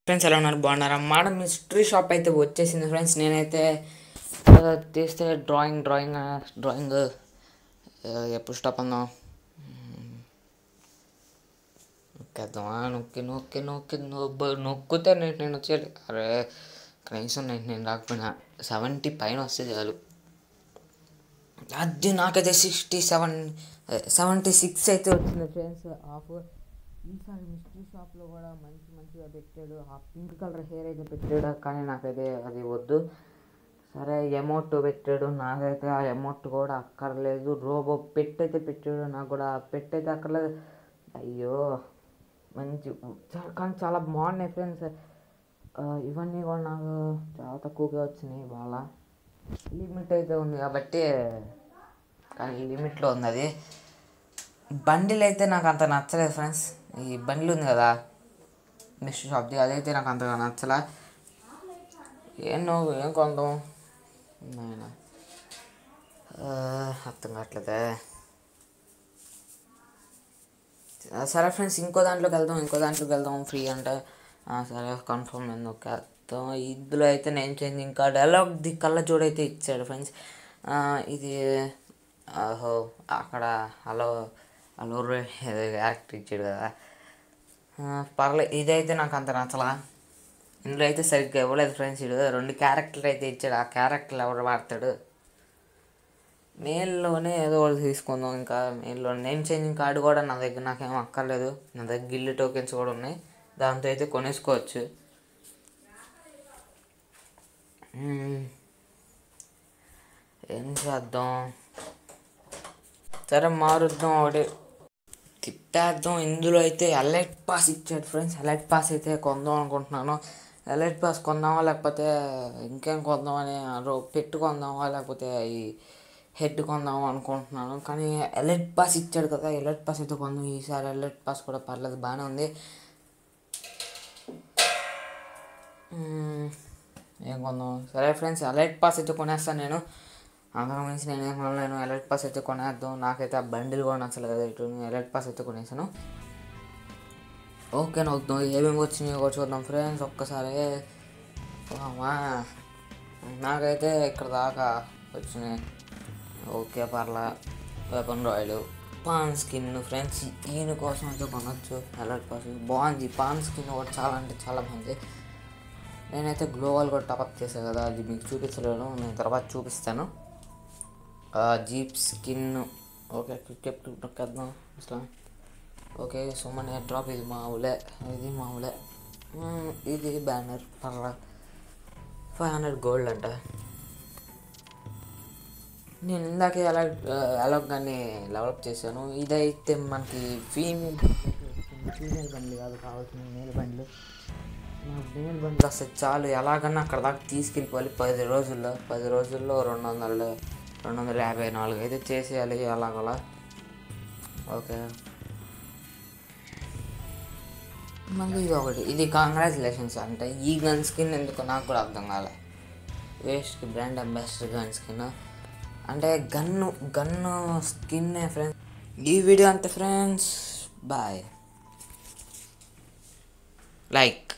Friends ఎలా ఉన్నారు బాగున్నారా మాట మిస్టరీ షాప్ అయితే వచ్చేసింది ఫ్రెండ్స్ నేనైతే ఆ, తీస్తే డ్రాయింగ్ డ్రాయింగ్ డ్రాయింగ్ ఎప్పుడు స్టాప్ అందాం నొక్కేద్దామా నొక్కి నొక్కి నొక్కి నొబ్బ నొక్కితే నేను నేను వచ్చేది అరే కనీసం నేను నేను రాకపోయినా సెవెంటీ పైన వస్తే చాలు అది నాకైతే సిక్స్టీ సెవెన్ సెవెంటీ సిక్స్ అయితే వచ్చింది ఫ్రెండ్స్ ఆఫ్ ఈసారి మిస్టరీ షాప్లో కూడా మంచి మంచిగా పెట్టాడు ఆ పింక్ కలర్ హెయిర్ అయితే పెట్టాడు కానీ నాకైతే అది వద్దు సరే ఎమౌంట్ పెట్టాడు నాకైతే ఆ అమౌంట్ కూడా అక్కర్లేదు రోబో పెట్టయితే పెట్టాడు నాకు కూడా ఆ పెట్టయితే అక్కర్లేదు అయ్యో మంచి చా- కానీ చాలా బాగున్నాయి ఫ్రెండ్స్ ఇవన్నీ కూడా నాకు చాలా తక్కువగా వచ్చినాయి బాగా లిమిట్ అయితే ఉంది కాబట్టి కానీ లిమిట్లో ఉంది అది బండిల్ అయితే నాకు అంత నచ్చలేదు ఫ్రెండ్స్ ఈ బండిల్ ఉంది కదా మిస్టర్ షాప్ది అదైతే నాకు అంతగా నచ్చలా ఏం నువ్వు ఏం కొందాం నాయన అర్థం కావట్లేదే ఆ, సరే ఫ్రెండ్స్ ఇంకో దాంట్లోకి వెళ్దాం ఇంకో దాంట్లోకి వెళ్దాం ఫ్రీ అంటే ఆ, సరే కన్ఫర్మ్ ఎందుకు వెళ్తాం ఇందులో అయితే నేను చేంజ్ ఇంకా డైలాగ్ ది కళ్ళ జోడైతే ఇచ్చాడు ఫ్రెండ్స్ ఇది ఆహో అక్కడ హలో హలో యాక్టర్ ఇచ్చాడు కదా ఆ, పర్లేదు ఇదైతే నాకు అంత నచ్చలా ఇందులో అయితే సరిగ్గా ఇవ్వలేదు ఫ్రెండ్స్ ఇడు రెండు క్యారెక్టర్ అయితే ఇచ్చాడు ఆ క్యారెక్టర్ ఎవరు వాడతాడు మెయిల్లోనే ఏదో ఒకటి తీసుకుందాం ఇంకా మెయిల్లో నేమ్ చేంజింగ్ కార్డు కూడా నా దగ్గర నాకేం అక్కర్లేదు నా దగ్గర గిల్లు టోకెన్స్ కూడా ఉన్నాయి దాంతో అయితే కొనేసుకోవచ్చు మ్మ్. ఏం చేద్దాం సరే మారుద్దాం ఒకటి తిప్పేద్దాం ఇందులో అయితే ఎలైట్ పాస్ ఇచ్చాడు ఫ్రెండ్స్ ఎలైట్ పాస్ అయితే కొందాం అనుకుంటున్నాను ఎలైట్ పాస్ కొందామా లేకపోతే ఇంకేం కొందామని రో పెట్టు కొందామా లేకపోతే ఈ హెడ్ కొందామా అనుకుంటున్నాను కానీ ఎలైట్ పాస్ ఇచ్చాడు కదా ఎలైట్ పాస్ అయితే కొందాం ఈసారి ఎలైట్ పాస్ కూడా పర్లేదు బాగానే ఉంది మ్మ్. ఏం కొందాం సరే ఫ్రెండ్స్ ఎలైట్ పాస్ అయితే కొనేస్తాను నేను అందరం మించి నేను ఏం కొనలేను ఎలైట్ పాస్ అయితే కొనేద్దాం నాకైతే ఆ బండిల్ కూడా నచ్చలేదు ఇటు ఎలైట్ పాస్ అయితే కొనేసాను ఓకే నవ్వుతాం ఏమేమి వచ్చినాయో కూడా చూద్దాం ఫ్రెండ్స్ ఒక్కసారి వామా. నాకైతే ఇక్కడ దాకా వచ్చినాయి ఓకే పర్లా weapon royal pan skin friends ఈయన కోసం అయితే కొనొచ్చు ఎలర్ట్ పాస్ బాగుంది పాన్ స్కిన్ కూడా చాలా అంటే చాలా బాగుంది నేనైతే గ్లోవల్ కూడా టాపప్ చేశాను కదా అది మీకు చూపించలేను నేను తర్వాత చూపిస్తాను జీప్ స్కిన్ ఓకే క్రికెట్ నొక్కేద్దాం అసలు ఓకే సుమన్ ఎయిర్ డ్రాప్ ఇది మామూలే ఇది మామూలే మ్మ్, ఇది బ్యానర్ పర్లా ఫైవ్ హండ్రెడ్ గోల్డ్ అంట నేను ఇందాకే అలా అలా కానీ డెవలప్ చేశాను ఇదైతే మనకి ఫీమేల్ ఫీమేల్ బండ్లు కాదు కావాల్సిన మేల్ బండ్లు నాకు మేల్ బండ్లు వస్తే చాలు ఎలాగన్నా అక్కడ దాకా తీసుకెళ్ళిపోవాలి పది రోజుల్లో పది రోజుల్లో రెండు వందలు రెండు వందల యాభై నాలుగు అయితే చేసేయాలి అలాగలా ఓకే మళ్ళీ ఇది ఒకటి ఇది కంగ్రాచులేషన్స్ అంటే ఈ గన్ స్కిన్ ఎందుకు నాకు కూడా అర్థం కాలే వేస్ట్కి బ్రాండ్ అంబాసిడర్ గన్ స్కిన్ అంటే గన్ను గన్ను స్కిన్ ఫ్రెండ్స్ ఈ వీడియో అంతే ఫ్రెండ్స్ బాయ్ లైక్